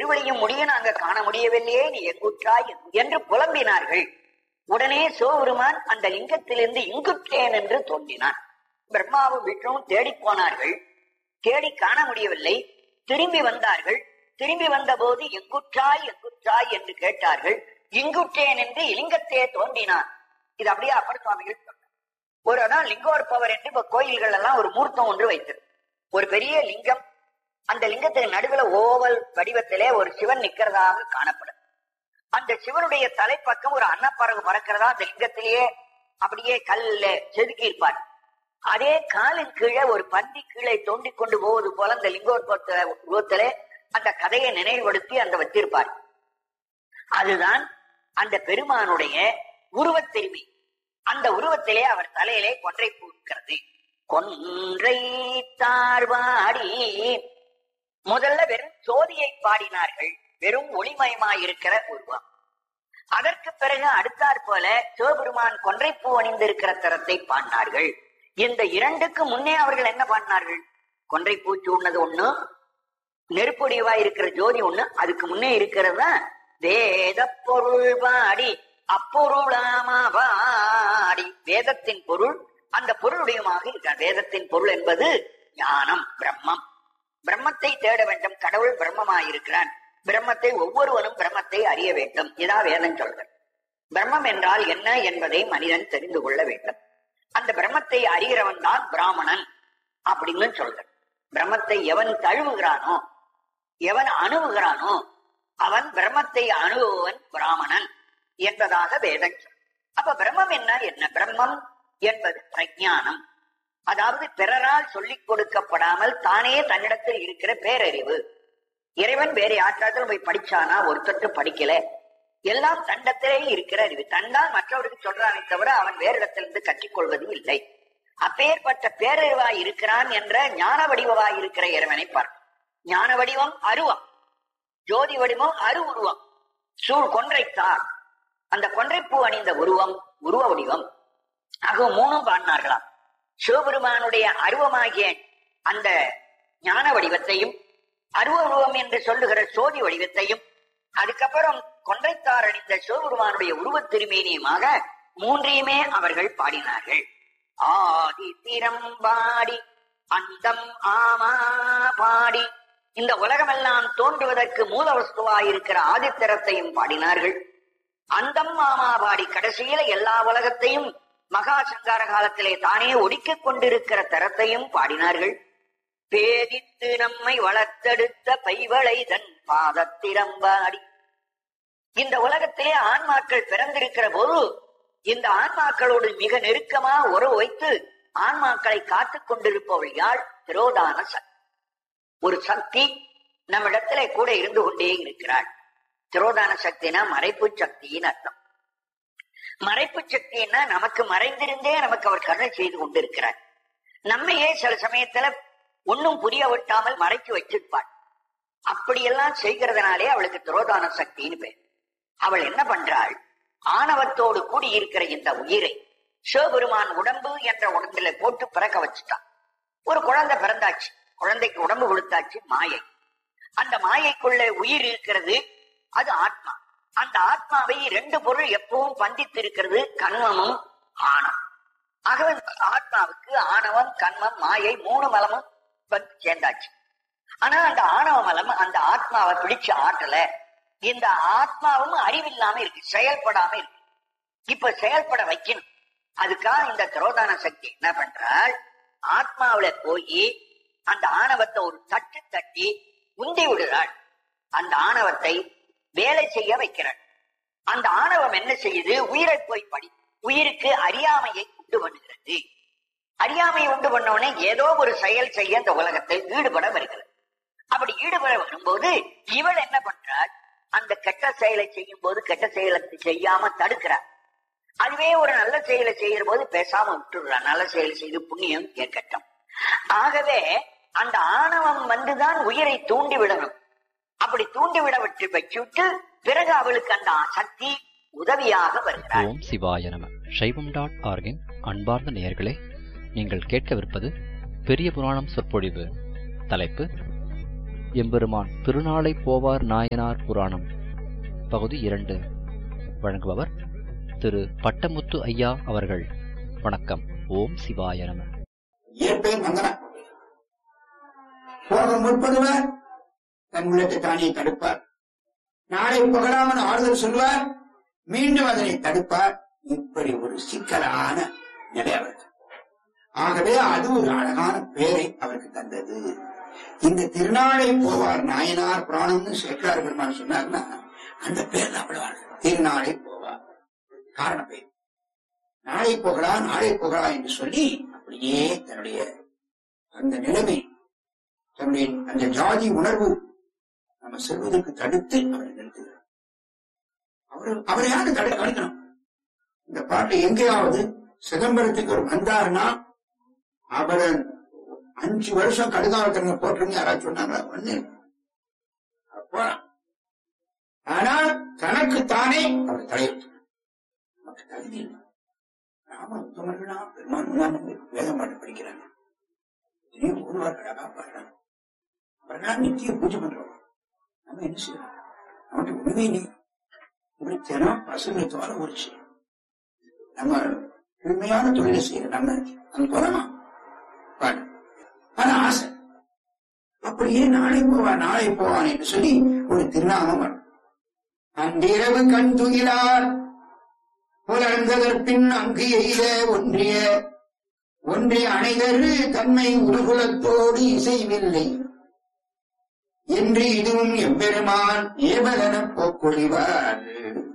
திருவடியும் முடியும் நாங்க காண முடியவில்லையே நீ எங்குற்றாய் என்று புலம்பினார்கள் உடனே சிவபெருமான் அந்த லிங்கத்திலிருந்து இங்குற்றேன் என்று தோன்றினான் பிரம்மாவும் விஷ்ணுவும் தேடிப் போனார்கள் தேடி காண முடியவில்லை திரும்பி வந்தார்கள் திரும்பி வந்த போது எங்குற்றாய் எங்குற்றாய் என்று கேட்டார்கள் இங்குற்றேன் என்று லிங்கத்தே தோன்றினான் இது அப்படியே அப்பர் சுவாமிகள் சொன்னார். ஒரு நாள் லிங்கோற்பவர் என்று இப்ப கோயில்கள் எல்லாம் ஒரு மூர்த்தம் ஒன்று வைத்திருக்கு ஒரு பெரிய லிங்கம் அந்த லிங்கத்துக்கு நடுவுல ஓவல் வடிவத்திலே ஒரு சிவன் நிக்கிறதாக காணப்படும் அந்த சிவனுடைய தலைப்பக்கம் ஒரு அன்னப்பறகு பறக்கிறதா அந்த லிங்கத்திலேயே அப்படியே கல்ல செதுக்கி இருப்பார் அதே காலின் கீழே ஒரு பந்தி கீழே தோண்டி கொண்டு போவது போல அந்த லிங்கோற்பத்த உருவத்திலே அந்த கதையை நினைவுபடுத்தி அந்த வச்சிருப்பார் அதுதான் அந்த பெருமானுடைய உருவத் திரும்பி அந்த உருவத்திலே அவர் தலையிலே கொன்றை பூக்கிறது கொன்றை தார்வாடி முதல்ல வெறும் ஜோதியை பாடினார்கள் வெறும் ஒளிமயமாயிருக்கிற உருவம் அதற்கு பிறகு அடுத்தாற் போல சிவபெருமான் கொன்றைப்பூ அணிந்திருக்கிற தரத்தை பாடினார்கள் இந்த இரண்டுக்கு முன்னே அவர்கள் என்ன பாடினார்கள் கொன்றைப்பூ சூழ்னது ஒண்ணு நெருப்பொடிவா இருக்கிற ஜோதி ஒண்ணு அதுக்கு முன்னே இருக்கிறதா வேத பொருள் பாடி அப்பொருளாமா பாடி வேதத்தின் பொருள் அந்த பொருளுடையமாக இருக்கிறார் வேதத்தின் பொருள் என்பது ஞானம் பிரம்மம் பிரம்மத்தை தேட வேண்டும் கடவுள் பிரம்மமாயிருக்கிறான் பிரம்மத்தை ஒவ்வொருவனும் பிரம்மத்தை அறிய வேண்டும் இதா வேதம் சொல்கிறது பிரம்மம் என்றால் என்ன என்பதை மனிதன் தெரிந்து கொள்ள வேண்டும் அந்த பிரம்மத்தை அறிகிறவன் தான் பிராமணன் அப்படின்னு சொல்கிறார் பிரம்மத்தை எவன் தழுவுகிறானோ எவன் அணுவுகிறானோ அவன் பிரம்மத்தை அணுகுவன் பிராமணன் என்பதாக வேதம் சொல்லும். அப்ப பிரம்மம் என்ன என்ன பிரம்மம் என்பது பிரஞானம் அதாவது பிறரால் சொல்லிக் கொடுக்கப்படாமல் தானே தன்னிடத்தில் இருக்கிற பேரறிவு இறைவன் வேற யாற்றாத்தில் போய் படிச்சானா ஒருத்தட்டு படிக்கல எல்லாம் தண்டத்திலே இருக்கிற அறிவு தன்னால் மற்றவருக்கு சொல்றானே தவிர அவன் வேறு இடத்திலிருந்து கற்றுக்கொள்வது இல்லை அப்பேற்பட்ட பேரறிவாய் இருக்கிறான் என்ற ஞான வடிவமாய் இருக்கிற இறைவனை பார் ஞான வடிவம் அருவம் ஜோதி வடிவம் அரு உருவம் சூழ் கொன்றைத்தார் அந்த கொன்றைப்பூ அணிந்த உருவம் உருவ வடிவம் ஆக மூணும் பாடினார்களாம் சிவபெருமானுடைய அருவமாகிய அந்த ஞான வடிவத்தையும் அருவ உருவம் என்று சொல்லுகிற சோதி வடிவத்தையும் அதுக்கப்புறம் கொன்றைத்தார் அணிந்த சிவபெருமானுடைய உருவத் திருமேனியுமாக மூன்றையுமே அவர்கள் பாடினார்கள் ஆதி திறம்பாடி அந்தம் ஆமா பாடி இந்த உலகமெல்லாம் தோன்றுவதற்கு மூல வஸ்துவாயிருக்கிற ஆதித்திரத்தையும் பாடினார்கள் அந்தம் மாமா பாடி கடைசியில எல்லா உலகத்தையும் மகா சங்கார காலத்திலே தானே ஒடுக்கிக் கொண்டிருக்கிற தரத்தையும் பாடினார்கள் பேதித்து நம்மை வளர்த்தெடுத்த பைவளை தன் பாதத்திரம்பாடி இந்த உலகத்திலே ஆன்மாக்கள் பிறந்திருக்கிற போது இந்த ஆன்மாக்களோடு மிக நெருக்கமா உறவு வைத்து ஆன்மாக்களை காத்துக் கொண்டிருப்பவள் யாழ் திரோதான சக்தி ஒரு சக்தி நம்மிடத்திலே கூட இருந்து கொண்டே இருக்கிறாள் திரோதான சக்தினா மறைப்பு சக்தின்னு அர்த்தம் மறைப்பு சக்தின்னா நமக்கு மறைந்திருந்தே நமக்கு அவர் கருணை செய்து கொண்டிருக்கிறார் நம்மையே சில சமயத்துல ஒன்னும் புரிய விட்டாமல் மறைச்சு வச்சிருப்பாள் அப்படியெல்லாம் செய்கிறதுனாலே அவளுக்கு திரோதான சக்தின்னு பேர் அவள் என்ன பண்றாள் ஆணவத்தோடு கூடி இருக்கிற இந்த உயிரை சிவபெருமான் உடம்பு என்ற உடம்புல போட்டு பிறக்க வச்சுட்டான் ஒரு குழந்தை பிறந்தாச்சு குழந்தைக்கு உடம்பு கொடுத்தாச்சு மாயை அந்த மாயைக்குள்ள உயிர் இருக்கிறது அது ஆத்மா அந்த ஆத்மாவை ரெண்டு பொருள் எப்பவும் பந்தித்து இருக்கிறது கண்மமும் ஆணவம் ஆகவே ஆத்மாவுக்கு ஆணவம் கண்மம் மாயை மூணு மலமும் வந்து சேர்ந்தாச்சு ஆனா அந்த ஆணவ மலம் அந்த ஆத்மாவை பிடிச்சு ஆட்டல இந்த ஆத்மாவும் அறிவில்லாம இருக்கு செயல்படாம இருக்கு இப்ப செயல்பட வைக்கணும் அதுக்காக இந்த திரோதான சக்தி என்ன பண்றாள் ஆத்மாவில போய் அந்த ஆணவத்தை ஒரு தட்டு தட்டி உந்தி விடுறாள் அந்த ஆணவத்தை வேலை செய்ய வைக்கிறாள் அந்த ஆணவம் என்ன செய்யுது உயிரை போய் படி உயிருக்கு அறியாமையை உண்டு பண்ணுகிறது அறியாமையை உண்டு பண்ண உடனே ஏதோ ஒரு செயல் செய்ய இந்த உலகத்தில் ஈடுபட வருகிறது அப்படி ஈடுபட வரும்போது இவள் என்ன பண்றாள் அந்த கெட்ட செயலை செய்யும் போது கெட்ட செயலை செய்யாம தடுக்கிறார் அதுவே ஒரு நல்ல செயலை செய்கிற போது பேசாம விட்டுடுறான் நல்ல செயல் செய்து புண்ணியம் ஏற்கட்டும் ஆகவே அந்த ஆணவம் வந்துதான் உயிரை தூண்டி விடணும் அப்படி தூண்டி விட விட்டு வச்சுட்டு பிறகு அவளுக்கு அந்த சக்தி உதவியாக வருகிறாள் ஓம் சிவாய நம சைவம் டாட் ஆர்கின் அன்பார்ந்த நேயர்களே நீங்கள் கேட்கவிருப்பது பெரிய புராணம் சொற்பொழிவு தலைப்பு எம்பெருமான் திருநாளை போவார் நாயனார் புராணம் பகுதி இரண்டு வழங்குபவர் திரு பட்டமுத்து ஐயா அவர்கள் வணக்கம் ஓம் சிவாய நம இயற்பை மங்கனா போக முற்படுவார் தன் உள்ளத்தை தானே தடுப்பார் நாளை புகழாமல் ஆறுதல் சொல்வார் மீண்டும் அதனை தடுப்பார் இப்படி ஒரு சிக்கலான நிலை அவருக்கு ஆகவே அது ஒரு அழகான பேரை அவருக்கு தந்தது இந்த திருநாளை போவார் நாயனார் புராணம்னு சேக்கரார் பெருமான் சொன்னார்னா அந்த பேர் அவ்வளவு அழகு. திருநாளை போவார் காரண பேர் நாளை போகலா நாளை போகலா என்று சொல்லி அப்படியே தன்னுடைய அந்த நிலைமை தன்னுடைய அந்த ஜாதி உணர்வு நம்ம செல்வதற்கு தடுத்து அவரை நிறுத்துகிறார் அவர் அவரை யாரு தடை தடுக்கணும் இந்த பாட்டு எங்கேயாவது சிதம்பரத்துக்கு ஒரு வந்தாருன்னா அவரை அஞ்சு வருஷம் கடுதாவத்தின போட்டிருங்க யாராவது சொன்னாங்களா ஒண்ணு அப்போ ஆனால் தனக்குத்தானே அவர் தலையிட்டு நமக்கு தகுதி இல்லை ராம உத்தமர்களா பெருமான் வேதம் பாட்டு படிக்கிறாங்க இதையும் ஒருவார்கள் காப்பாடுறாங்க அவர்களாம் நித்திய பூஜை பண்றோம் நம்ம என்ன செய்யறோம் அவனுக்கு உண்மை நீ இப்படி தினம் பசுமை தோற உரிச்சு நம்ம உண்மையான தொழிலை செய்யற நம்ம அங்க போறோமா பாடு ஆனா ஆசை அப்படியே நாளை போவான் நாளை போவான் என்று சொல்லி ஒரு திருநாமம் வரும் அன்றிரவு கண் துயிலார் புலர்ந்ததற்பின் அங்கு எய்த ஒன்றிய ஒன்றிய அணைதரு தன்மை உருகுலத்தோடு இசைவில்லை என்று இதுவும் எம்பெருமான் ஏவலன போக்கொழிவார்